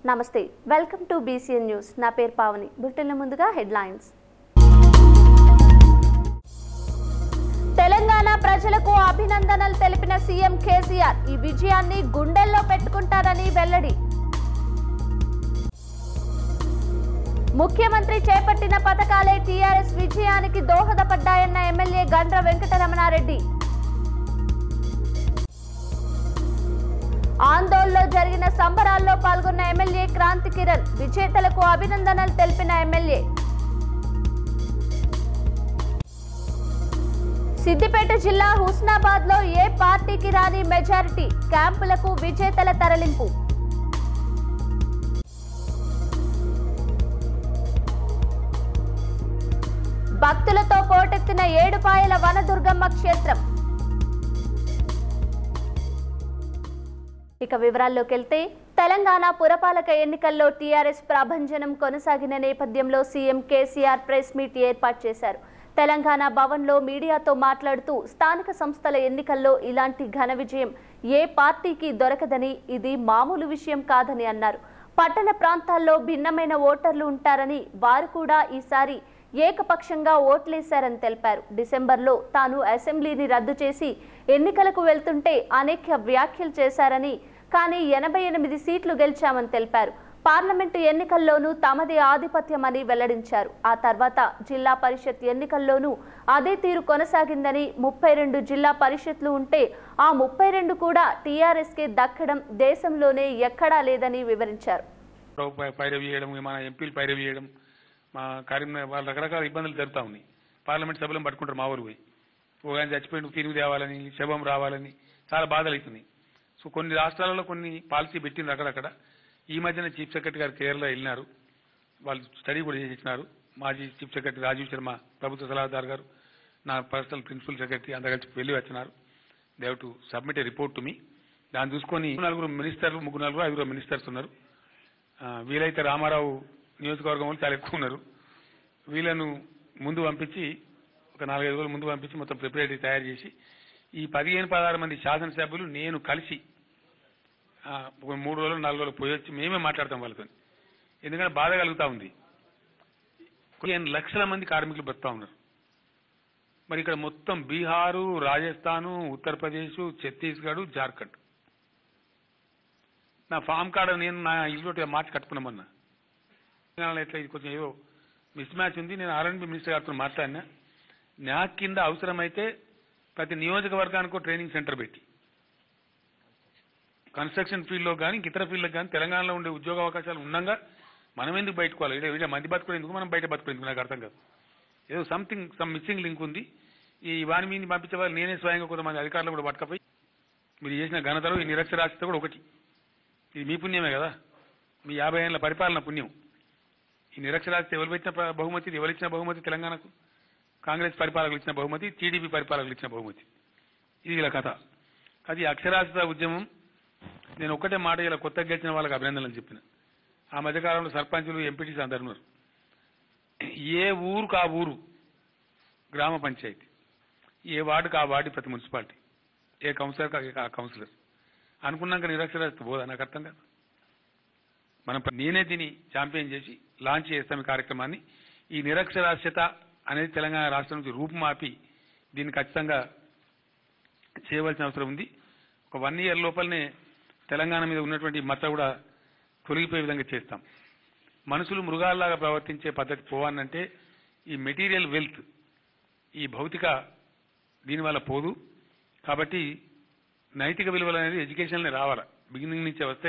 నమస్తే welcome to BCN news నా పేరు పావని బులెటిన్ల ముందుగా హెడ్లైన్స్ తెలంగాణ ప్రజలకు అభినందనలు తెలిపిన సీఎం కేసీఆర్ ఈ విజయాన్ని గుండెల్లో పెట్టుకుంటారని వెల్లడి ముఖ్యమంత్రి చేపట్టిన పథకాలే టీఆర్ఎస్ విజయానికి దోహదపడ్డాయన్న ఎమ్మెల్యే గండ్ర వెంకటరమణారెడ్డి ఆందోళనలో జరిగిన సంబరాల్లో పాల్గొన్న ఎమ్మెల్యే క్రాంతి కిరణ్ విజేతలకు అభినందనలు తెలిపిన ఎమ్మెల్యే సిద్దిపేట జిల్లా హుస్నాబాద్ లో ఏ పార్టీకి రాని మెజారిటీ క్యాంపులకు విజేతల తరలింపు భక్తులతో పోటెత్తిన ఏడుపాయల వనదుర్గమ్మ క్షేత్రం ఇక వివరాల్లోకి వెళ్తే తెలంగాణ పురపాలక ఎన్నికల్లో టీఆర్ఎస్ ప్రభంజనం కొనసాగిన నేపథ్యంలో సీఎం కేసీఆర్ ప్రెస్ మీట్ ఏర్పాటు చేశారు తెలంగాణ భవన్లో మీడియాతో మాట్లాడుతూ స్థానిక సంస్థల ఎన్నికల్లో ఇలాంటి ఘన విజయం ఏ పార్టీకి దొరకదని ఇది మామూలు విషయం కాదని అన్నారు పట్టణ ప్రాంతాల్లో భిన్నమైన ఓటర్లు ఉంటారని వారు కూడా ఈసారి ఏకపక్షంగా ఓట్లేశారని తెలిపారు డిసెంబర్లో తాను అసెంబ్లీని రద్దు చేసి ఎన్నికలకు వెళ్తుంటే అనేక వ్యాఖ్యలు చేశారని కానీ ఎనభై ఎనిమిది సీట్లు గెలిచామని తెలిపారు పార్లమెంటు ఎన్నికల్లోనూ తమదే ఆధిపత్యమని వెల్లడించారు ఆ తర్వాత జిల్లా పరిషత్ ఎన్నికల్లోనూ అదే తీరు కొనసాగిందని ముప్పై రెండు జిల్లా పరిషత్లు ఉంటే ఆ ముప్పై రెండు కూడా టీఆర్ఎస్కే దక్కడం దేశంలోనే ఎక్కడా లేదని వివరించారు పై- పైరవి చేయడం మన ఎంపీలు పైరవి చేయడం మా కరీంనగర్ వాళ్ళు రకరకాల ఇబ్బందులు జరుగుతూ ఉన్నాయి పార్లమెంట్ సభ్యులను పట్టుకుంటారు మా ఊరు పోయి ఒక ఆయన చచ్చిపోయిన తిరిగి తేవాలని శవం రావాలని చాలా బాధలు అవుతున్నాయి సో కొన్ని రాష్ట్రాలలో కొన్ని పాలసీ పెట్టింది అక్కడక్కడ ఈ మధ్యన చీఫ్ సెక్రటరీ గారు కేరళ వెళ్ళినారు వాళ్ళు స్టడీ కూడా చేసి ఇచ్చినారు మాజీ చీఫ్ సెక్రటరీ రాజీవ్ శర్మ ప్రభుత్వ సలహాదారు గారు నా పర్సనల్ ప్రిన్సిపల్ సెక్రటరీ అందరు కలిసి వెళ్ళి వచ్చినారు they to submit a report to me దాన్ని చూసుకొని నలుగురు మినిస్టర్లు ముగ్గురు నలుగురు ఐదుగురు మినిస్టర్స్ ఉన్నారు ఆ, వీలైతే రామారావు నియోజకవర్గం వాళ్ళు చాలా ఎక్కువ ఉన్నారు వీళ్ళను ముందు పంపించి ఒక నాలుగైదు రోజులు ముందు పంపించి మొత్తం ప్రిపరేటరీ తయారు చేసి ఈ పదిహేను పదహారు మంది శాసనసభ్యులు నేను కలిసి ఆ, ఒక మూడు రోజులు నాలుగు రోజులు పోయి వచ్చి మేమే మాట్లాడతాం వాళ్ళతో ఎందుకంటే బాధ కలుగుతా ఉంది పదిహేను లక్షల మంది కార్మికులు బతుకుతా ఉన్నారు మరి ఇక్కడ మొత్తం బీహారు రాజస్థాను ఉత్తరప్రదేశ్ ఛత్తీస్గఢ్ జార్ఖండ్ నా ఫామ్ కార్డు నేను నా ఇల్లు మార్చి కట్టుకున్నామన్నా తెలంగాణలో ఎట్లా ఇది కొంచెం ఏదో మిస్ మ్యాచ్ ఉంది నేను ఆర్ఎండ్బి మినిస్టర్ గారితో మాట్లాడినా నా కింద అవసరమైతే ప్రతి నియోజకవర్గానికి ట్రైనింగ్ సెంటర్ పెట్టి కన్స్ట్రక్షన్ ఫీల్డ్లో కానీ ఇంక ఇతర ఫీల్డ్లో కానీ తెలంగాణలో ఉండే ఉద్యోగ అవకాశాలు ఉండగా మనం ఎందుకు బయటకోవాలి ఇలా ఇలా మంది బతుకునేందుకు మనం బయట బతుకునేందుకు నాకు అర్థం కాదు ఏదో సంథింగ్ సమ్ మిస్సింగ్ లింక్ ఉంది ఈ వాని మీద పంపించే వాళ్ళు నేనే స్వయంగా కొంతమంది అధికారులు కూడా పట్టుకపోయి మీరు చేసిన ఘనతలు ఈ నిరక్షరాస్యత కూడా ఒకటి ఇది మీ పుణ్యమే కదా మీ యాభై ఏళ్ళ పరిపాలన పుణ్యం ఈ నిరక్షరాస్యత ఎవరు పెట్టిన ప్ర- బహుమతి ఇది ఎవరిచ్చిన బహుమతి తెలంగాణకు కాంగ్రెస్ పరిపాలకులు ఇచ్చిన బహుమతి టీడీపీ పరిపాలకులు ఇచ్చిన బహుమతి ఇది ఇలా కథ అది అక్షరాస్యత ఉద్యమం నేను ఒక్కటే మాట ఇలా కొత్తగా గెలిచిన వాళ్ళకి అభినందనలు చెప్పిన ఆ మధ్యకాలంలో సర్పంచులు ఎంపీటీసీ అందరు ఉన్నారు ఏ ఊరుకు ఆ ఊరు గ్రామ పంచాయతీ ఏ వార్డుకు ఆ వార్డు ప్రతి మున్సిపాలిటీ ఏ కౌన్సిలర్ ఆ కౌన్సిలర్ అనుకున్నాక నిరక్షరాస్యత పోదా నాకు అర్థం కాదు మనం ప్ర- నేనే దీన్ని ఛాంపియన్ చేసి లాంచ్ చేస్తాం ఈ కార్యక్రమాన్ని ఈ నిరక్షరాస్యత అనేది తెలంగాణ రాష్ట్రం నుంచి రూపుమాపి దీన్ని ఖచ్చితంగా చేయవలసిన అవసరం ఉంది ఒక వన్ ఇయర్ లోపలనే తెలంగాణ మీద ఉన్నటువంటి మచ్చ కూడా తొలగిపోయే విధంగా చేస్తాం మనుషులు మృగాల్లాగా ప్రవర్తించే పద్ధతి పోవాలంటే ఈ మెటీరియల్ వెల్త్ ఈ భౌతిక దీనివల్ల పోదు కాబట్టి నైతిక విలువలు అనేది ఎడ్యుకేషన్లో రావాలి బిగినింగ్ నుంచే వస్తే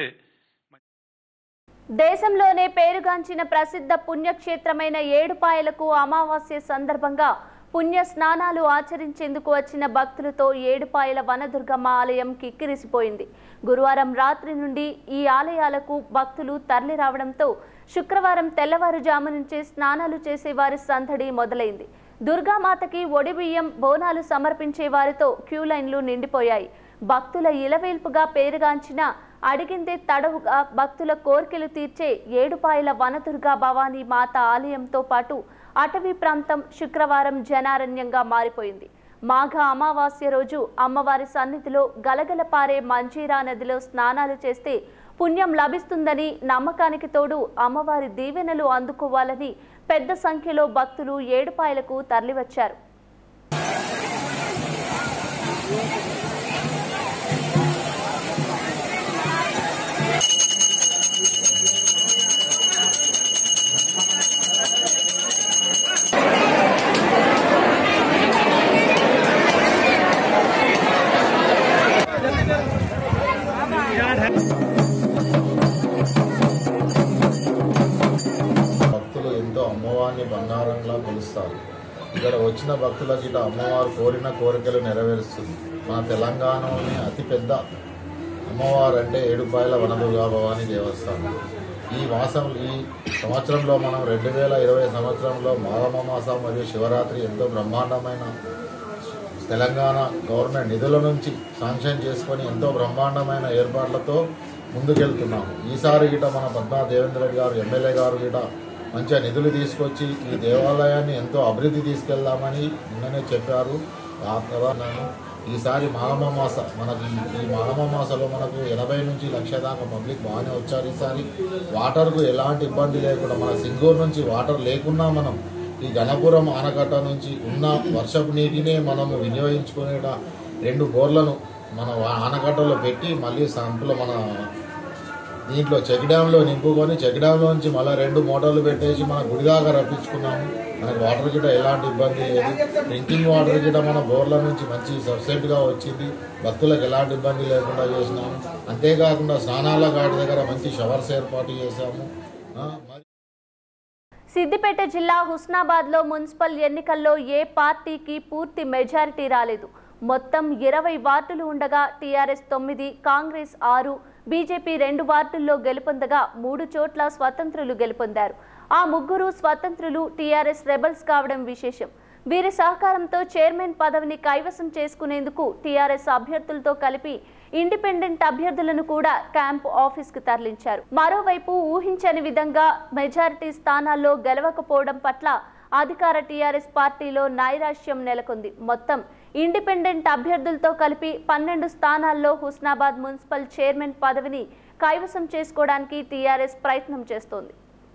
దేశంలోనే పేరుగాంచిన ప్రసిద్ధ పుణ్యక్షేత్రమైన ఏడుపాయలకు అమావాస్య సందర్భంగా పుణ్య స్నానాలు ఆచరించేందుకు వచ్చిన భక్తులతో ఏడుపాయల వనదుర్గమ్మ ఆలయం కిక్కిరిసిపోయింది గురువారం రాత్రి నుండి ఈ ఆలయాలకు భక్తులు తరలి రావడంతో శుక్రవారం తెల్లవారుజాము నుంచే స్నానాలు చేసే వారి సందడి మొదలైంది దుర్గామాతకి ఒడిబియ్యం బోనాలు సమర్పించే వారితో క్యూ లైన్లు నిండిపోయాయి భక్తుల ఇలవేల్పుగా పేరుగాంచిన అడిగిందే తడవుగా భక్తుల కోర్కెలు తీర్చే ఏడుపాయల వనదుర్గా భవానీ మాత ఆలయంతో పాటు అటవీ ప్రాంతం శుక్రవారం జనారణ్యంగా మారిపోయింది మాఘ అమావాస్య రోజు అమ్మవారి సన్నిధిలో గలగల పారే మంజీరా నదిలో స్నానాలు చేస్తే పుణ్యం లభిస్తుందని నమ్మకానికి తోడు అమ్మవారి దీవెనలు అందుకోవాలని పెద్ద సంఖ్యలో భక్తులు ఏడుపాయలకు తరలివచ్చారు భక్తులు ఎంతో అమ్మవారిని బంగారంలా కొలుస్తారు ఇక్కడ వచ్చిన భక్తులకి ఇట అమ్మవారు కోరిన కోరికలు నెరవేరుస్తుంది మన తెలంగాణలోని అతిపెద్ద అమ్మవారు అంటే ఏడుపాయల వనదుర్గా భవాని దేవస్థానం ఈ మాసం ఈ సంవత్సరంలో మనం రెండు వేల ఇరవై సంవత్సరంలో మాఘమ మాసం మరియు శివరాత్రి ఎంతో బ్రహ్మాండమైన తెలంగాణ గవర్నమెంట్ నిధుల నుంచి శాంక్షన్ చేసుకొని ఎంతో బ్రహ్మాండమైన ఏర్పాట్లతో ముందుకెళ్తున్నాము ఈసారి గిట మన పద్మా దేవేంద్ర రెడ్డి గారు ఎమ్మెల్యే గారు గిట మంచిగా నిధులు తీసుకొచ్చి ఈ దేవాలయాన్ని ఎంతో అభివృద్ధి తీసుకెళ్దామని నిన్ననే చెప్పారు ఆ తర్వాత నేను ఈసారి మాఘమ మాస మనకి ఈ మాఘమ మాసలో మనకు ఎనభై నుంచి లక్ష దాకా పబ్లిక్ బాగానే వచ్చారు ఈసారి వాటర్కు ఎలాంటి ఇబ్బంది లేకుండా మన సింగూరు నుంచి వాటర్ లేకున్నా మనం ఈ గణపురం ఆనకట్ట నుంచి ఉన్న వర్షపు నీటినే మనము వినియోగించుకునేట రెండు బోర్లను మన వా- ఆనకట్టలో పెట్టి మళ్ళీ సంపులో మన దీంట్లో చెక్ డ్యాంలో నింపుకొని చెక్ డ్యాంలో నుంచి మళ్ళీ రెండు మోటార్లు పెట్టేసి మన గుడి దాకా రప్పించుకున్నాము మనకు వాటర్ గిట ఎలాంటి ఇబ్బంది లేదు డ్రింకింగ్ వాటర్ గిట మన బోర్ల నుంచి మంచి సబ్సెంట్గా వచ్చింది భక్తులకు ఎలాంటి ఇబ్బంది లేకుండా చేసినాము అంతేకాకుండా స్నానాల ఘాట్ దగ్గర మంచి షవర్స్ ఏర్పాటు చేశాము ఆ, మరి సిద్దిపేట జిల్లా హుస్నాబాద్లో మున్సిపల్ ఎన్నికల్లో ఏ పార్టీకి పూర్తి మెజారిటీ రాలేదు మొత్తం ఇరవై వార్డులు ఉండగా టీఆర్ఎస్ తొమ్మిది కాంగ్రెస్ ఆరు బీజేపీ రెండు వార్డుల్లో గెలుపొందగా మూడు చోట్ల స్వతంత్రులు గెలుపొందారు ఆ ముగ్గురు స్వతంత్రులు టీఆర్ఎస్ రెబల్స్ కావడం విశేషం వీరి సహకారంతో చైర్మన్ పదవిని కైవసం చేసుకునేందుకు టీఆర్ఎస్ అభ్యర్థులతో కలిపి ఇండిపెండెంట్ అభ్యర్థులను కూడా క్యాంప్ ఆఫీస్కు తరలించారు మరోవైపు ఊహించని విధంగా మెజారిటీ స్థానాల్లో గెలవకపోవడం పట్ల అధికార టీఆర్ఎస్ పార్టీలో నైరాశ్యం నెలకొంది మొత్తం ఇండిపెండెంట్ అభ్యర్థులతో కలిపి పన్నెండు స్థానాల్లో హుస్నాబాద్ మున్సిపల్ చైర్మన్ పదవిని కైవసం చేసుకోవడానికి టీఆర్ఎస్ ప్రయత్నం చేస్తోంది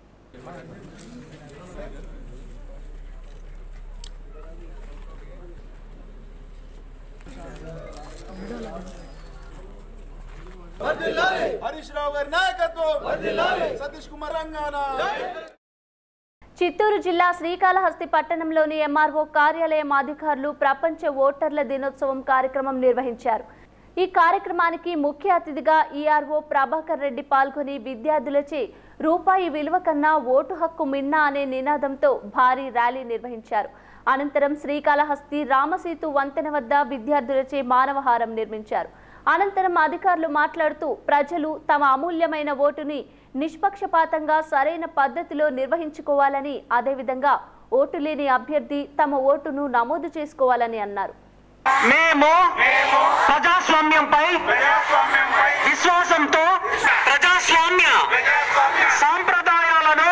హరీష్ రావు గారి నాయకత్వం సతీష్ కుమార్ రంగాన చిత్తూరు జిల్లా శ్రీకాళహస్తి పట్టణంలోని ఎంఆర్ఓ కార్యాలయం అధికారులు ప్రపంచ ఓటర్ల దినోత్సవం కార్యక్రమం నిర్వహించారు ఈ కార్యక్రమానికి ముఖ్య అతిథిగా ఈఆర్ఓ ప్రభాకర్ రెడ్డి పాల్గొని విద్యార్థులచే రూపాయి విలువ కన్నా ఓటు హక్కు మిన్నా అనే నినాదంతో భారీ ర్యాలీ నిర్వహించారు అనంతరం శ్రీకాళహస్తి రామసీతు వంతెన వద్ద విద్యార్థులచే మానవహారం నిర్మించారు అనంతరం అధికారులు మాట్లాడుతూ ప్రజలు తమ అమూల్యమైన ఓటుని నిష్పక్షపాతంగా సరైన పద్ధతిలో నిర్వహించుకోవాలని అదేవిధంగా ఓటు లేని అభ్యర్థి తమ ఓటును నమోదు చేసుకోవాలని అన్నారు మేము ప్రజాస్వామ్యంపై విశ్వాసంతో ప్రజాస్వామ్య సాంప్రదాయాలను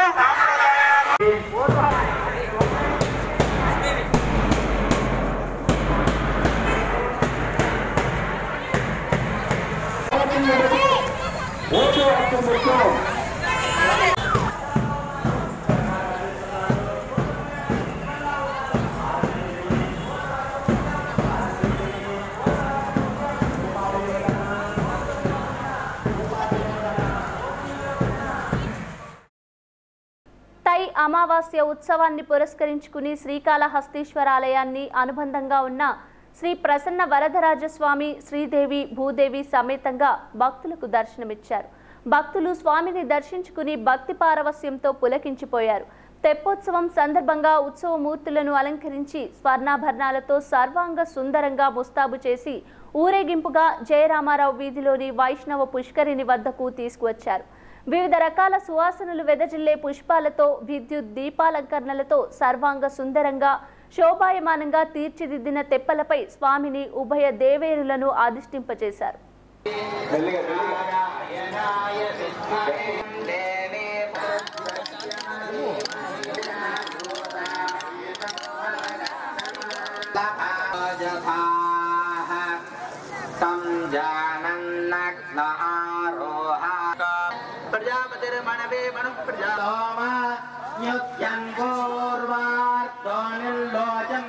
తై అమావాస్య ఉత్సవాన్ని పురస్కరించుకుని శ్రీకాళహస్తీశ్వరాలయాన్ని అనుబంధంగా ఉన్న శ్రీ ప్రసన్న వరదరాజస్వామి శ్రీదేవి భూదేవి సమేతంగా భక్తులకు దర్శనమిచ్చారు భక్తులు స్వామిని దర్శించుకుని భక్తి పారవస్యంతో పులకించిపోయారు తెప్పోత్సవం సందర్భంగా ఉత్సవమూర్తులను అలంకరించి స్వర్ణాభరణాలతో సర్వాంగ సుందరంగా ముస్తాబు చేసి ఊరేగింపుగా జయరామారావు వీధిలోని వైష్ణవ పుష్కరిణి వద్దకు తీసుకువచ్చారు వివిధ రకాల సువాసనలు వెదజిల్లే పుష్పాలతో విద్యుత్ దీపాలంకరణలతో సర్వాంగ సుందరంగా శోభాయమానంగా తీర్చిదిద్దిన తెప్పలపై స్వామిని ఉభయ దేవేరులను అధిష్ఠింపచేశారు తం జానన్నగ్న ఆరోహ ప్రజాపతిర్మణవే మను ప్రజా నిత్యం పూర్వార్తో నిర్లోచం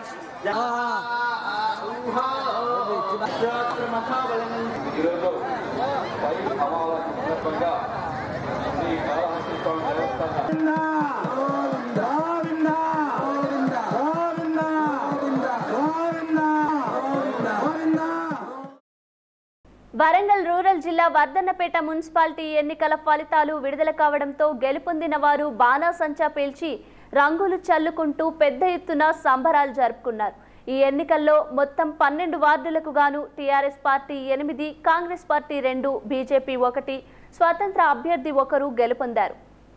వరంగల్ రూరల్ జిల్లా వర్ధన్నపేట మున్సిపాలిటీ ఎన్నికల ఫలితాలు విడుదల కావడంతో గెలుపొందిన వారు బాణాసంచా పేల్చి రంగులు చల్లుకుంటూ పెద్ద ఎత్తున సంబరాలు జరుపుకున్నారు ఈ ఎన్నికల్లో మొత్తం పన్నెండు వార్డులకు గాను టీఆర్ఎస్ పార్టీ ఎనిమిది కాంగ్రెస్ పార్టీ రెండు బీజేపీ ఒకటి స్వతంత్ర అభ్యర్థి ఒకరు గెలుపొందారు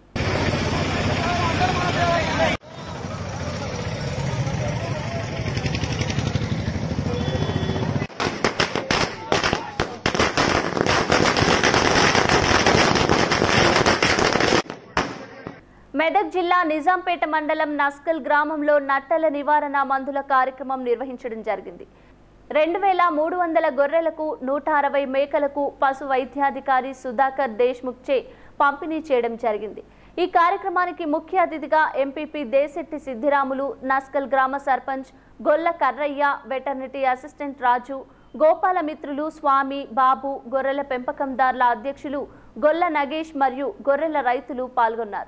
మెదక్ జిల్లా నిజాంపేట మండలం నస్కల్ గ్రామంలో నట్టల నివారణ మందుల కార్యక్రమం నిర్వహించడం జరిగింది రెండు వేల మూడు వందల గొర్రెలకు నూట అరవై మేకలకు పశు వైద్యాధికారి సుధాకర్ దేశ్ముఖ్ చే పంపిణీ చేయడం జరిగింది ఈ కార్యక్రమానికి ముఖ్య అతిథిగా ఎంపీపీ దేశెట్టి సిద్దిరాములు నస్కల్ గ్రామ సర్పంచ్ గొల్ల కర్రయ్య వెటర్నిటీ అసిస్టెంట్ రాజు గోపాల మిత్రులు స్వామి బాబు గొర్రెల పెంపకందారుల అధ్యక్షులు గొల్ల నగేష్ మరియు గొర్రెల రైతులు పాల్గొన్నారు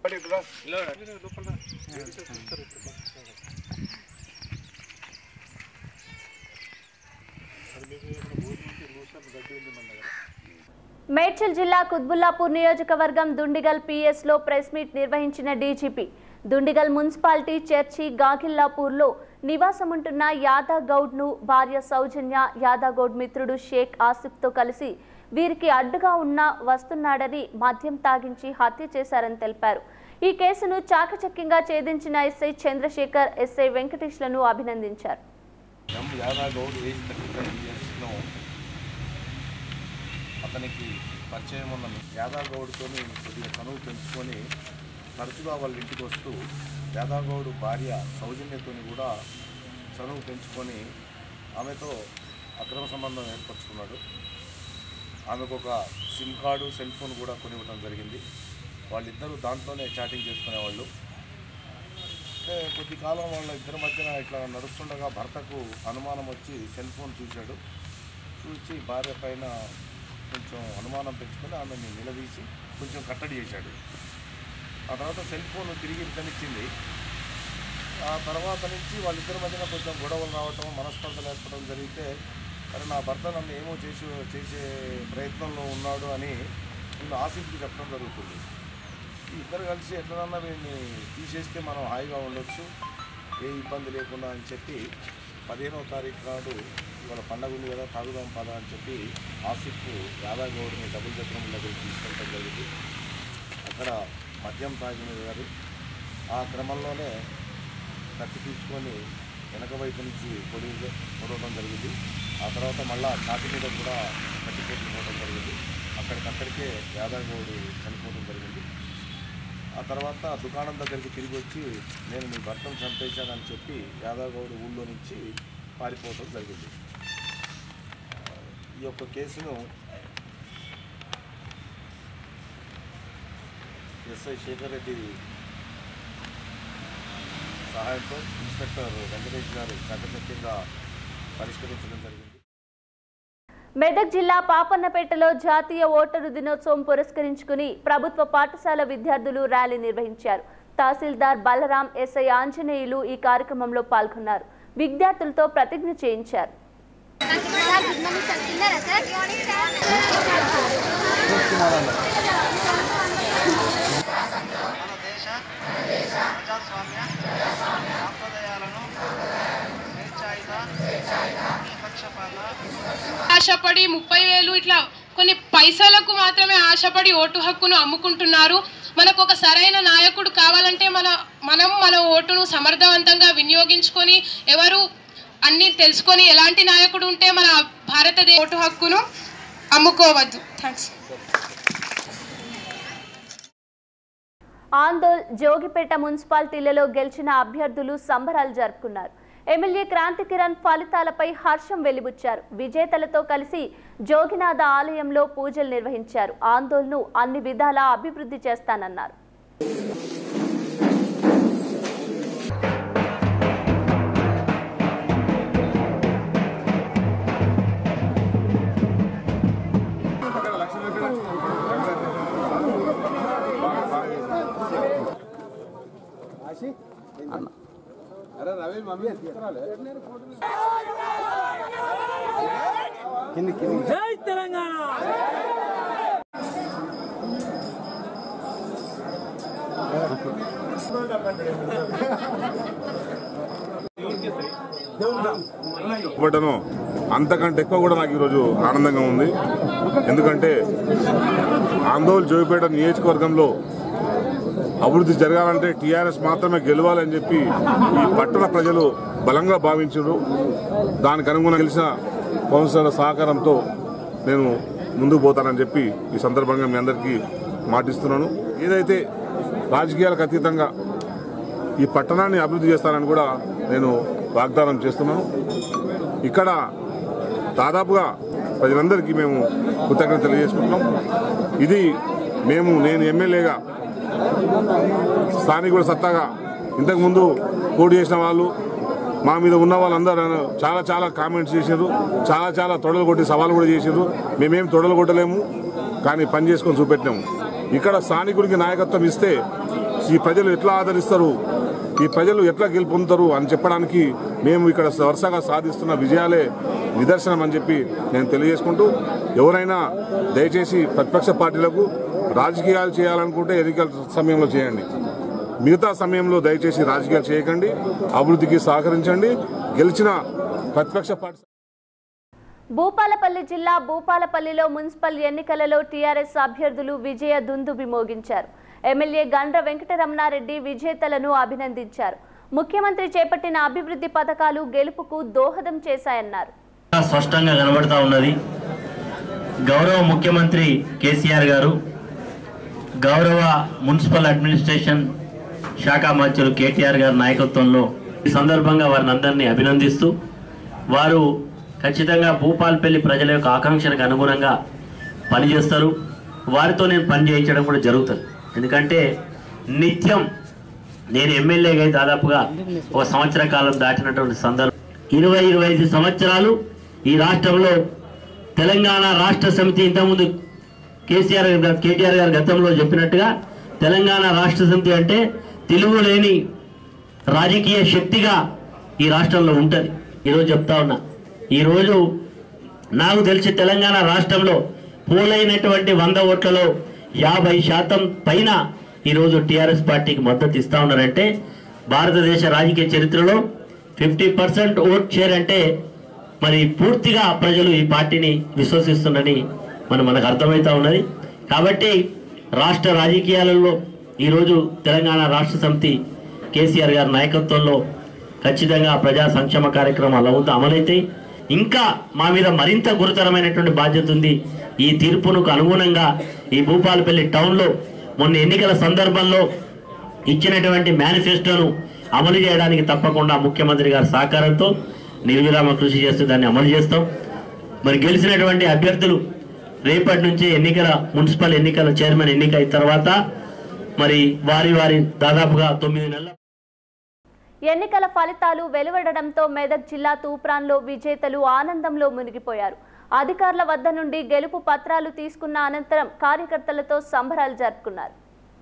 మేడ్చల్ జిల్లా కుత్బుల్లాపూర్ నియోజకవర్గం దుండిగల్ పిఎస్ లో ప్రెస్ మీట్ నిర్వహించిన డీజీపీ దుండిగల్ మున్సిపాలిటీ చర్చి గాగిల్లాపూర్లో నివాసముంటున్న యాదా గౌడ్ ను భార్య సౌజన్య యాదా గౌడ్ మిత్రుడు షేక్ ఆసిఫ్ తో కలిసి వీరికి అడ్డుగా ఉన్న వస్తున్నాడని మద్యం తాగించి హత్య చేశారని తెలిపారు ఈ కేసును చాకచక్యంగా ఛేదించిన ఎస్ఐ చంద్రశేఖర్ ఎస్ఐ వెంకటేష్లను అభినందించారు M Yadagoud age thirty five ఇయర్స్లో అతనికి పరిచయం ఉన్న యాదాగౌడ్తో కొద్దిగా చనువు పెంచుకొని తరచుగా వాళ్ళ ఇంటికి వస్తూ యాదాగౌడ్ భార్య సౌజన్యతోని కూడా చనువు పెంచుకొని ఆమెతో అక్రమ సంబంధం ఏర్పరచుకున్నాడు ఆమెకు ఒక సిమ్ కార్డు సెల్ ఫోన్ కూడా కొనివ్వడం జరిగింది వాళ్ళిద్దరూ దాంట్లోనే చాటింగ్ చేసుకునేవాళ్ళు అంటే కొద్ది కాలం వాళ్ళ ఇద్దరి మధ్యన ఇట్లా నడుస్తుండగా భర్తకు అనుమానం వచ్చి సెల్ ఫోన్ చూశాడు చూసి భార్య పైన కొంచెం అనుమానం పెంచుకొని ఆమెని నిలదీసి కొంచెం కట్టడి చేశాడు ఆ తర్వాత సెల్ ఫోన్ తిరిగి ఇతనిచ్చింది ఆ తర్వాత నుంచి వాళ్ళిద్దరి మధ్యన కొంచెం గొడవలు రావటం మనస్పర్ధలు ఏర్పడడం జరిగితే మరి నా భర్త నన్ను ఏమో చేసి చేసే ప్రయత్నంలో ఉన్నాడు అని నేను ఆసక్తికి చెప్పడం జరుగుతుంది ఈ ఇద్దరు కలిసి ఎట్లనన్నా వీడిని తీసేస్తే మనం హాయిగా ఉండొచ్చు ఏ ఇబ్బంది లేకుండా అని చెప్పి పదిహేనవ తారీఖు నాడు ఇవాళ పండగ ఉంది కదా తాగుదాం పద అని చెప్పి ఆసిఫ్ యాదాగౌడ్ని డబుల్ చక్రం దగ్గరికి తీసుకెళ్ళడం జరిగింది అక్కడ మద్యం తాగిన గారు ఆ క్రమంలోనే కత్తి తీసుకొని వెనక వైపు నుంచి పొడి పొడవడం జరిగింది ఆ తర్వాత మళ్ళా ఛాతి మీద కూడా కత్తి పోట్లు పోవడం జరిగింది అక్కడికక్కడికే యాదాగౌడు చనిపోవడం జరిగింది ఆ తర్వాత దుకాణం దగ్గరికి తిరిగి వచ్చి నేను మీ భర్తను చంపేశానని చెప్పి యాదవగౌడ్ ఊళ్ళో నుంచి పారిపోవడం జరిగింది ఈ యొక్క కేసును ఎస్ఐ శేఖర్ రెడ్డి సహాయంతో ఇన్స్పెక్టర్ వెంకటేష్ గారు చకచక్యంగా పరిష్కరించడం జరిగింది మెదక్ జిల్లా పాపన్నపేటలో జాతీయ ఓటరు దినోత్సవం పురస్కరించుకుని ప్రభుత్వ పాఠశాల విద్యార్థులు ర్యాలీ నిర్వహించారు తహసీల్దార్ బలరాం ఎస్ఐ ఆంజనేయులు ఈ కార్యక్రమంలో పాల్గొన్నారు విద్యార్థులతో ప్రతిజ్ఞ చేయించారు మన దేశ ప్రజాస్వామ్య సాంప్రదాయాలను స్వేచ్ఛాయుత నిష్పక్షపాత ఆశపడి ముప్పై వేలు ఇట్లా కొన్ని పైసలకు మాత్రమే ఆశపడి ఓటు హక్కును అమ్ముకుంటున్నారు మనకు ఒక సరైన నాయకుడు కావాలంటే మన మనం మన ఓటును సమర్థవంతంగా వినియోగించుకొని ఎవరు అన్ని తెలుసుకొని ఎలాంటి నాయకుడు ఉంటే మన భారతదేశ ఓటు హక్కును అమ్ముకోవద్దు థ్యాంక్స్ ఆందోల్ జోగిపేట మున్సిపాలిటీలలో గెలిచిన అభ్యర్థులు సంబరాలు జరుపుకున్నారు ఎమ్మెల్యే క్రాంతి కిరణ్ ఫలితాలపై హర్షం వెలిబుచ్చారు విజేతలతో కలిసి జోగినాథ ఆలయంలో పూజలు నిర్వహించారు ఆందోళనను అన్ని విధాలా అభివృద్ధి చేస్తానన్నారు పడ్డానో అంతకంటే ఎక్కువ కూడా నాకు ఈరోజు ఆనందంగా ఉంది ఎందుకంటే ఆందోళన జోగిపేట నియోజకవర్గంలో అభివృద్ధి జరగాలంటే టీఆర్ఎస్ మాత్రమే గెలవాలని చెప్పి ఈ పట్టణ ప్రజలు బలంగా భావించారు దానికి అనుగుణంగా గెలిచిన కౌన్సిలర్ల సహకారంతో నేను ముందుకు పోతానని చెప్పి ఈ సందర్భంగా మీ అందరికీ మాటిస్తున్నాను ఏదైతే రాజకీయాలకు అతీతంగా ఈ పట్టణాన్ని అభివృద్ధి చేస్తానని కూడా నేను వాగ్దానం చేస్తున్నాను ఇక్కడ దాదాపుగా ప్రజలందరికీ మేము కృతజ్ఞత తెలియజేసుకుంటున్నాం ఇది మేము నేను ఎమ్మెల్యేగా స్థానికుల సత్తాగా ఇంతకుముందు పోటీ చేసిన వాళ్ళు మా మీద ఉన్న వాళ్ళందరూ చాలా చాలా కామెంట్స్ చేశారు చాలా చాలా తొడలు కొట్టి సవాలు కూడా చేశారు మేమేం తొడలు కొట్టలేము కానీ పని చేసుకొని చూపెట్టాము ఇక్కడ స్థానికుడికి నాయకత్వం ఇస్తే ఈ ప్రజలు ఎట్లా ఆదరిస్తారు ఈ ప్రజలు ఎట్లా గెలుపొందుతారు అని చెప్పడానికి మేము ఇక్కడ వరుసగా సాధిస్తున్న విజయాలే నిదర్శనం అని చెప్పి నేను తెలియజేసుకుంటూ ఎవరైనా దయచేసి ప్రతిపక్ష పార్టీలకు రాజకీయాలు చేయాలనుకుంటే ఎన్నికల సమయంలో చేయండి మిగతా సమయంలో దయచేసి రాజకీయాలు చేయకండి అభివృద్ధికి సహకరించండి గెలిచిన ప్రతిపక్ష పార్టీ భూపాలపల్లి జిల్లా భూపాలపల్లిలో మున్సిపల్ ఎన్నికలలో టీఆర్ఎస్ అభ్యర్థులు విజయ దుందుబి మోగించారు ఎమ్మెల్యే గండ్ర వెంకటరమణారెడ్డి విజేతలను అభినందించారు ముఖ్యమంత్రి చేపట్టిన అభివృద్ధి పథకాలు గెలుపుకు దోహదం చేశాయన్నారు స్పష్టంగా కనబడతా ఉన్నది గౌరవ ముఖ్యమంత్రి కేసీఆర్ గారు గౌరవ మున్సిపల్ అడ్మినిస్ట్రేషన్ శాఖ మంత్రులు కేటీఆర్ గారి నాయకత్వంలో ఈ సందర్భంగా వారిని అందరినీ అభినందిస్తూ వారు ఖచ్చితంగా భూపాల్పల్లి ప్రజల యొక్క ఆకాంక్షలకు అనుగుణంగా పనిచేస్తారు వారితో నేను పని చేయించడం కూడా జరుగుతుంది ఎందుకంటే నిత్యం నేను ఎమ్మెల్యేగా అయి దాదాపుగా ఒక సంవత్సర కాలం దాటినటువంటి సందర్భం ఇరవై ఇరవై ఐదు సంవత్సరాలు ఈ రాష్ట్రంలో తెలంగాణ రాష్ట్ర సమితి ఇంతకుముందు కేసీఆర్ గారు కేటీఆర్ గారు గతంలో చెప్పినట్టుగా తెలంగాణ రాష్ట్ర సమితి అంటే తిరుగులేని రాజకీయ శక్తిగా ఈ రాష్ట్రంలో ఉంటుంది ఈరోజు చెప్తా ఉన్నా ఈరోజు నాకు తెలిసి తెలంగాణ రాష్ట్రంలో పోలైనటువంటి వంద ఓట్లలో యాభై శాతం పైన ఈరోజు టీఆర్ఎస్ పార్టీకి మద్దతు ఇస్తా ఉన్నారంటే భారతదేశ రాజకీయ చరిత్రలో ఫిఫ్టీ పర్సెంట్ ఓట్ షేర్ అంటే మరి పూర్తిగా ప్రజలు ఈ పార్టీని విశ్వసిస్తుందని మనం మనకు అర్థమవుతా ఉన్నది కాబట్టి రాష్ట్ర రాజకీయాలలో ఈరోజు తెలంగాణ రాష్ట్ర సమితి కేసీఆర్ గారి నాయకత్వంలో ఖచ్చితంగా ప్రజా సంక్షేమ కార్యక్రమాలు అవుతా అమలైతాయి ఇంకా మా మీద మరింత గురుతరమైనటువంటి బాధ్యత ఉంది ఈ తీర్పునకు అనుగుణంగా ఈ భూపాలపల్లి టౌన్లో మొన్న ఎన్నికల సందర్భంలో ఇచ్చినటువంటి మేనిఫెస్టోను అమలు చేయడానికి తప్పకుండా ముఖ్యమంత్రి గారి సహకారంతో నిర్విరామ కృషి చేస్తూ దాన్ని అమలు చేస్తాం మరి గెలిచినటువంటి అభ్యర్థులు రేపటి నుంచి ఎన్నికల మున్సిపల్ ఎన్నికల చైర్మన్ ఎన్నిక అయిన తర్వాత మరి వారి వారి దాదాపుగా తొమ్మిది నెలల ఎన్నికల ఫలితాలు వెలువడడంతో మెదక్ జిల్లా తూప్రాన్లో విజేతలు ఆనందంలో మునిగిపోయారు అధికారుల వద్ద నుండి గెలుపు పత్రాలు తీసుకున్న అనంతరం కార్యకర్తలతో సంబరాలు జరుపుకున్నారు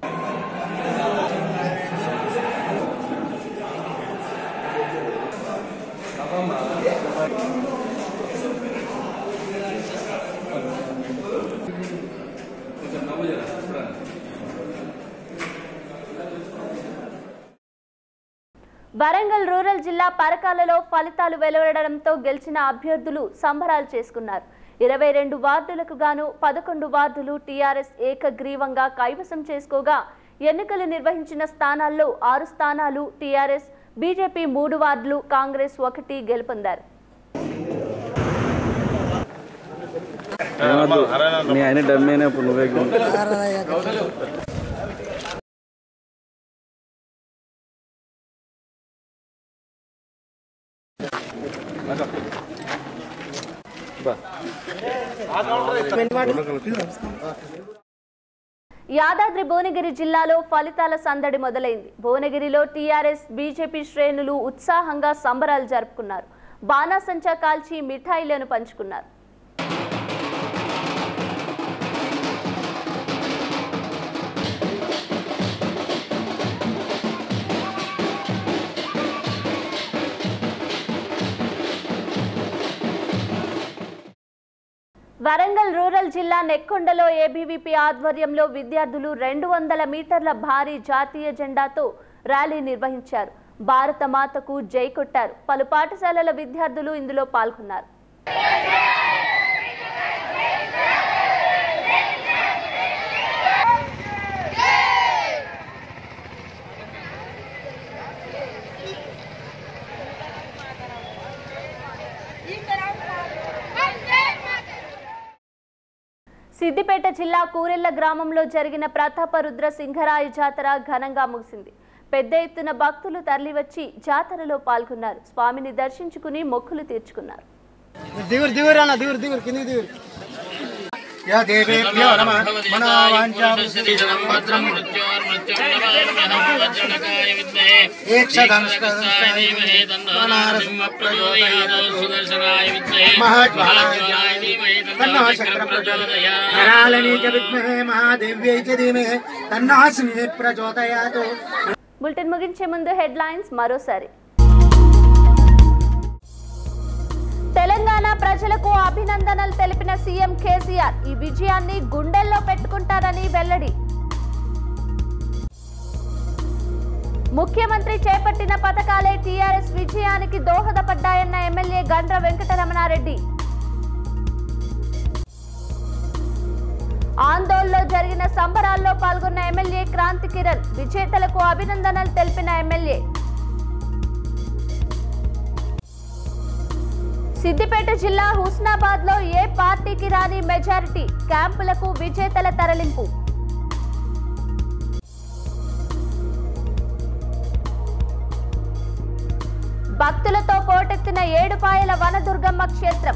వరంగల్ రూరల్ జిల్లా పరకాలలో ఫలితాలు వెలువడడంతో గెలిచిన అభ్యర్థులు సంబరాలు చేసుకున్నారు ఇరవై రెండు వార్డులకు గాను పదకొండు వార్డులు టీఆర్ఎస్ ఏకగ్రీవంగా కైవసం చేసుకోగా ఎన్నికలు నిర్వహించిన స్థానాల్లో ఆరు స్థానాలు టీఆర్ఎస్ బీజేపీ మూడు వార్డులు కాంగ్రెస్ ఒకటి గెలుపొందారు మీ ఆయన డమ్మీ అయినప్పుడు నువ్వే యాదాద్రి భువనగిరి జిల్లాలో ఫలితాల సందడి మొదలైంది భువనగిరిలో టీఆర్ఎస్ బీజేపీ శ్రేణులు ఉత్సాహంగా సంబరాలు జరుపుకున్నారు బాణాసంచా కాల్చి మిఠాయిలను పంచుకున్నారు వరంగల్ రూరల్ జిల్లా నెక్కొండలో ఏబీవీపీ ఆధ్వర్యంలో విద్యార్థులు రెండు వందల మీటర్ల భారీ జాతీయ జెండాతో ర్యాలీ నిర్వహించారు భారత మాతకు జై కొట్టారు పలు పాఠశాలల విద్యార్థులు ఇందులో పాల్గొన్నారు సిద్దిపేట జిల్లా కూరెళ్ల గ్రామంలో జరిగిన ప్రతాపరుద్ర సింగరాయ జాతర ఘనంగా ముగిసింది పెద్ద ఎత్తున భక్తులు తరలివచ్చి జాతరలో పాల్గొన్నారు స్వామిని దర్శించుకుని మొక్కులు తీర్చుకున్నారు దిగురు దిగురు అన్న దిగురు దిగురు కిందికి దిగురు యా దేవేభ్యో నమ మనోవాంఛాం విద్మహే మహాదేవ్యై చ ధీమహి తన్నాశ్రీ ప్రచోదయాత్ బులెటిన్ ముగించే ముందు హెడ్లైన్స్ మరోసారి తెలంగాణ ప్రజలకు అభినందనలు తెలిపిన సీఎం కేసీఆర్ ఈ విజయాన్ని గుండెల్లో పెట్టుకుంటారని వెల్లడి ముఖ్యమంత్రి చేపట్టిన పథకాలే టీఆర్ఎస్ విజయానికి దోహదపడ్డాయన్న ఎమ్మెల్యే గండ్ర వెంకటరమణారెడ్డి ఆందోళనలో జరిగిన సంబరాల్లో పాల్గొన్న ఎమ్మెల్యే క్రాంతి కిరణ్ విజేతలకు అభినందనలు తెలిపిన ఎమ్మెల్యే సిద్దిపేట జిల్లా హుస్నాబాద్ లో ఏ పార్టీకి రాని మెజారిటీ క్యాంపులకు విజేతల తరలింపు భక్తులతో పోటెత్తిన ఏడుపాయల వనదుర్గమ్మ క్షేత్రం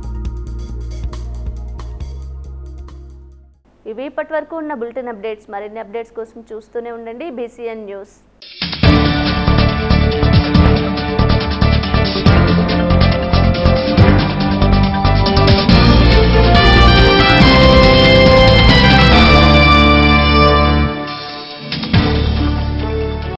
ఇవి ఇప్పటి వరకు ఉన్న బులెటిన్ అప్డేట్స్ మరిన్ని అప్డేట్స్ కోసం చూస్తూనే ఉండండి బీసీఎన్ న్యూస్